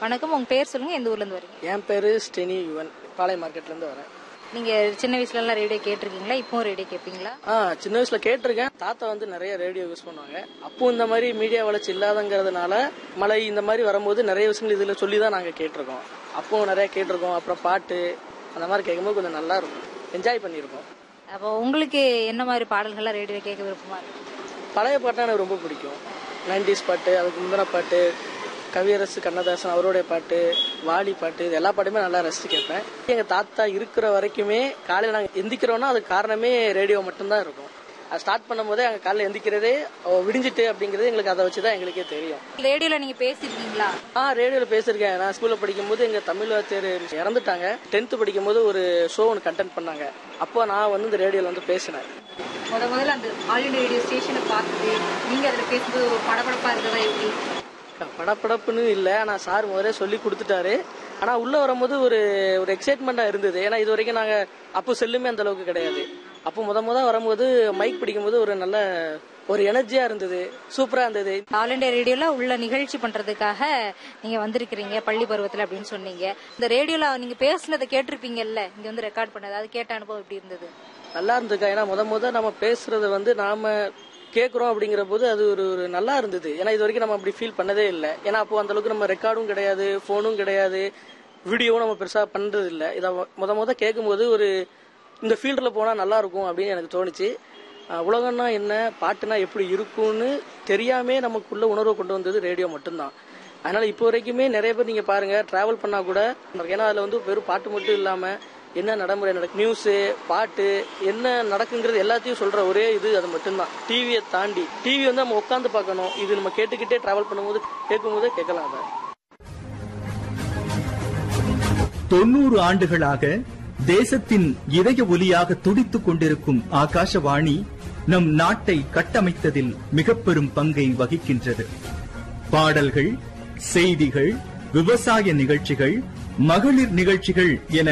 வணக்கம் உங்க பேர் சொல்லுங்க எந்த ஊர்ல இருந்து வரீங்க என் பேரு ஸ்டெனி யுவன் பாளைய மார்க்கெட்ல இருந்து வரேன் நீங்க சின்ன வயசுல எல்லாம் ரேடியோ கேட்டிருக்கீங்களா இப்பவும் ரேடியோ கேட்பீங்களா ஆ சின்ன வயசுல கேட்டிருக்கேன் தாத்தா வந்து நிறைய ரேடியோ யூஸ் பண்ணுவாங்க அப்போ இந்த மாதிரி மீடியா வளர்ச்சி இல்லாதங்கிறதுனால மழை இந்த மாதிரி வரும்போது நிறைய விஷயங்கள் இதுல சொல்லி தான் நாங்க கேட்டிருக்கோம் அப்போ நிறைய கேட்டிருக்கோம் அப்புறம் பாட்டு அந்த மாதிரி கேட்கும்போது கொஞ்சம் நல்லா இருக்கும் என்ஜாய் பண்ணியிருக்கோம் அப்போ உங்களுக்கு என்ன மாதிரி பாடல்கள்லாம் ரேடியோ கேட்க விருப்பமா இருக்கு பழைய பாட்டுனா எனக்கு ரொம்ப பிடிக்கும் நைன்டிஸ் பாட்டு அதுக்கு முந்தின பாட்டு கவியரசு கண்ணதாசன் அவருடைய பாட்டு வாலி பாட்டு இது எல்லா பாட்டுமே நல்லா ரசிச்சு கேட்பேன் எங்க தாத்தா இருக்கிற வரைக்குமே காலையில நாங்க எந்திக்கிறோம்னா அதுக்கு காரணமே ரேடியோ மட்டும்தான் இருக்கும் அது ஸ்டார்ட் பண்ணும்போதே அங்க காலையில எந்திக்கிறதே அவ விடிஞ்சிட்டு அப்படிங்கிறது எங்களுக்கு அதை வச்சுதான் எங்களுக்கே தெரியும் ரேடியோல நீங்க பேசிருக்கீங்களா ஆ ரேடியோல பேசியிருக்கேன் நான் ஸ்கூல்ல படிக்கும்போது எங்க தமிழ் வாத்தியார் இறந்துட்டாங்க டென்த் படிக்கும்போது ஒரு ஷோ ஒன்று கண்டென்ட் பண்ணாங்க அப்போ நான் வந்து இந்த ரேடியோல வந்து பேசினேன் முத முதல்ல அந்த ஆல் இண்டியா ரேடியோ ஸ்டேஷனை பார்த்துட்டு நீங்க அதுல பேசும்போது ஒரு படபடப்பா இருக்கிறதா எப்படி படப்படப்புன்னு இல்ல ஆனா சார் முதல்ல சொல்லி கொடுத்துட்டாரு ஆனா உள்ள வரும்போது ஒரு ஒரு எக்ஸைட்மெண்டா இருந்தது ஏன்னா இது வரைக்கும் நாங்க அப்போ செல்லுமே அந்த அளவுக்கு கிடையாது அப்போ முத முத வரும்போது மைக் பிடிக்கும்போது ஒரு நல்ல ஒரு எனர்ஜியா இருந்தது சூப்பரா இருந்தது ஆல் இண்டியா ரேடியோல உள்ள நிகழ்ச்சி பண்றதுக்காக நீங்க வந்திருக்கிறீங்க பள்ளி பருவத்துல அப்படின்னு சொன்னீங்க இந்த ரேடியோல நீங்க பேசுனதை கேட்டிருப்பீங்கல்ல இங்க வந்து ரெக்கார்ட் பண்ணது அது கேட்ட அனுபவம் எப்படி இருந்தது நல்லா இருந்துக்கா ஏன்னா முத முத நம்ம பேசுறத வந்து நாம கேக்குறோம் அப்படிங்கிற போது அது ஒரு ஒரு நல்லா இருந்தது ஏன்னா இது வரைக்கும் நம்ம அப்படி ஃபீல் பண்ணதே இல்லை ஏன்னா அப்போ அந்த அளவுக்கு நம்ம ரெக்கார்டும் கிடையாது போனும் கிடையாது வீடியோவும் நம்ம பெருசா பண்றது இல்லை இதை முத முத கேட்கும்போது ஒரு இந்த ஃபீல்டுல போனா நல்லா இருக்கும் அப்படின்னு எனக்கு தோணுச்சு அஹ் உலகம்னா என்ன பாட்டுனா எப்படி இருக்கும்னு தெரியாமே நமக்குள்ள உணர்வை கொண்டு வந்தது ரேடியோ மட்டும்தான் அதனால இப்போ வரைக்குமே நிறைய பேர் நீங்க பாருங்க டிராவல் பண்ணா கூட ஏன்னா அதுல வந்து வெறும் பாட்டு மட்டும் இல்லாம என்ன நடைமுறை நடக்கு நியூஸ் பாட்டு என்ன நடக்குங்கிறது எல்லாத்தையும் சொல்ற ஒரே இது அது மட்டும்தான் டிவியை தாண்டி டிவி வந்து நம்ம உட்காந்து பார்க்கணும் இது நம்ம கேட்டுக்கிட்டே டிராவல் பண்ணும்போது கேட்கும்போதே கேட்கலாம் அதை தொண்ணூறு ஆண்டுகளாக தேசத்தின் இதய ஒலியாக துடித்துக் கொண்டிருக்கும் ஆகாஷவாணி நம் நாட்டை கட்டமைத்ததில் மிக பெரும் பங்கை வகிக்கின்றது பாடல்கள் செய்திகள் விவசாய நிகழ்ச்சிகள் மகளிர் நிகழ்ச்சிகள் என